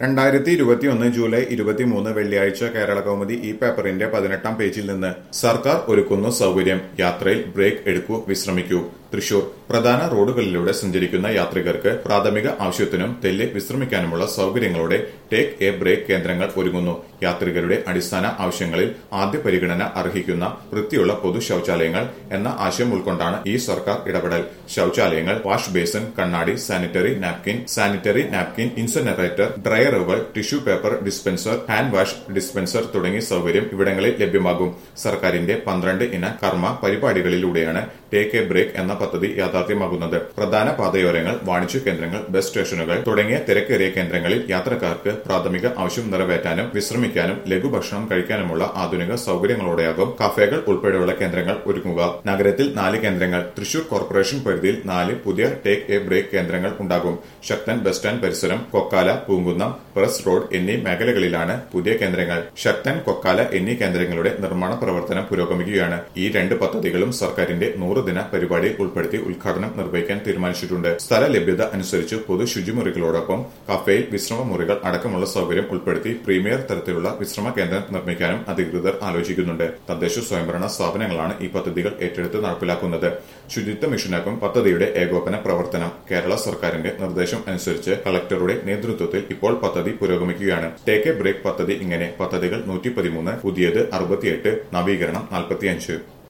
രണ്ടായിരത്തി ഇരുപത്തിയൊന്ന് ജൂലൈ ഇരുപത്തിമൂന്ന് വെള്ളിയാഴ്ച കേരള കൗമുദി ഈ പേപ്പറിന്റെ പതിനെട്ടാം പേജിൽ നിന്ന് സർക്കാർ ഒരുക്കുന്നു സൗകര്യം യാത്രയിൽ ബ്രേക്ക് എടുക്കൂ വിശ്രമിക്കൂ തൃശൂർ പ്രധാന റോഡുകളിലൂടെ സഞ്ചരിക്കുന്ന യാത്രികർക്ക് പ്രാഥമിക ആവശ്യത്തിനും തെല്ല് വിശ്രമിക്കാനുമുള്ള സൗകര്യങ്ങളോടെ ടേക്ക് എ ബ്രേക്ക് കേന്ദ്രങ്ങൾ ഒരുങ്ങുന്നു യാത്രികരുടെ അടിസ്ഥാന ആവശ്യങ്ങളിൽ ആദ്യ പരിഗണന അർഹിക്കുന്ന വൃത്തിയുള്ള പൊതു ശൌചാലയങ്ങൾ എന്ന ആശയം ഉൾക്കൊണ്ടാണ് ഈ സർക്കാർ ഇടപെടൽ ശൌചാലയങ്ങൾ വാഷ് ബേസിൻ കണ്ണാടി sanitary napkin sanitary napkin incinerator ഡ്രയറുകൾ tissue paper dispenser hand wash dispenser തുടങ്ങിയ സൗകര്യം ഇവിടങ്ങളിൽ ലഭ്യമാകും സർക്കാരിന്റെ പന്ത്രണ്ട് ഇന കർമ്മ പരിപാടികളിലൂടെയാണ് ടേക്ക് എ ബ്രേക്ക് എന്ന പദ്ധതി യാഥാർത്ഥ്യമാകുന്നത് പ്രധാന പാതയോരങ്ങൾ വാണിജ്യ കേന്ദ്രങ്ങൾ ബസ് സ്റ്റേഷനുകൾ തുടങ്ങിയ തിരക്കേറിയ കേന്ദ്രങ്ങളിൽ യാത്രക്കാർക്ക് പ്രാഥമിക ആവശ്യം നിറവേറ്റാനും വിശ്രമിക്കാനും ലഘുഭക്ഷണം കഴിക്കാനുമുള്ള ആധുനിക സൗകര്യങ്ങളോടെയാകും കഫേകൾ ഉൾപ്പെടെയുള്ള കേന്ദ്രങ്ങൾ ഒരുങ്ങുക നഗരത്തിൽ നാല് കേന്ദ്രങ്ങൾ തൃശൂർ കോർപ്പറേഷൻ പരിധിയിൽ നാല് പുതിയ ടേക്ക് എ ബ്രേക്ക് കേന്ദ്രങ്ങൾ ഉണ്ടാകും ശക്തൻ ബസ് സ്റ്റാൻഡ് പരിസരം കൊക്കാല പൂങ്കുന്നം പ്രസ് റോഡ് എന്നീ മേഖലകളിലാണ് പുതിയ കേന്ദ്രങ്ങൾ ശക്തൻ കൊക്കാല എന്നീ കേന്ദ്രങ്ങളുടെ നിർമ്മാണ പ്രവർത്തനം പുരോഗമിക്കുകയാണ് ഈ രണ്ട് പദ്ധതികളും സർക്കാരിന്റെ നൂറുദിന പരിപാടിയിൽ ഉൾപ്പെടുത്തി ഉദ്ഘാടനം നിർവഹിക്കാൻ തീരുമാനിച്ചിട്ടുണ്ട് സ്ഥല ലഭ്യത അനുസരിച്ച് പൊതു ശുചിമുറികളോടൊപ്പം കഫേയിൽ വിശ്രമ മുറികൾ അടക്കമുള്ള സൗകര്യം ഉൾപ്പെടുത്തി പ്രീമിയർ തരത്തിലുള്ള വിശ്രമ കേന്ദ്രം നിർമ്മിക്കാനും അധികൃതർ ആലോചിക്കുന്നുണ്ട് തദ്ദേശ സ്വയംഭരണ സ്ഥാപനങ്ങളാണ് ഈ പദ്ധതികൾ ഏറ്റെടുത്ത് നടപ്പിലാക്കുന്നത് ശുചിത്വ മിഷനാക്കും പദ്ധതിയുടെ ഏകോപന പ്രവർത്തനം കേരള സർക്കാരിന്റെ നിർദ്ദേശം അനുസരിച്ച് കളക്ടറുടെ നേതൃത്വത്തിൽ ഇപ്പോൾ പദ്ധതി പുരോഗമിക്കുകയാണ് ടേക്ക് എ ബ്രേക്ക് പദ്ധതി ഇങ്ങനെ പദ്ധതികൾ നൂറ്റി പതിമൂന്ന് പുതിയത് അറുപത്തിയെട്ട് നവീകരണം നാൽപ്പത്തിയഞ്ച്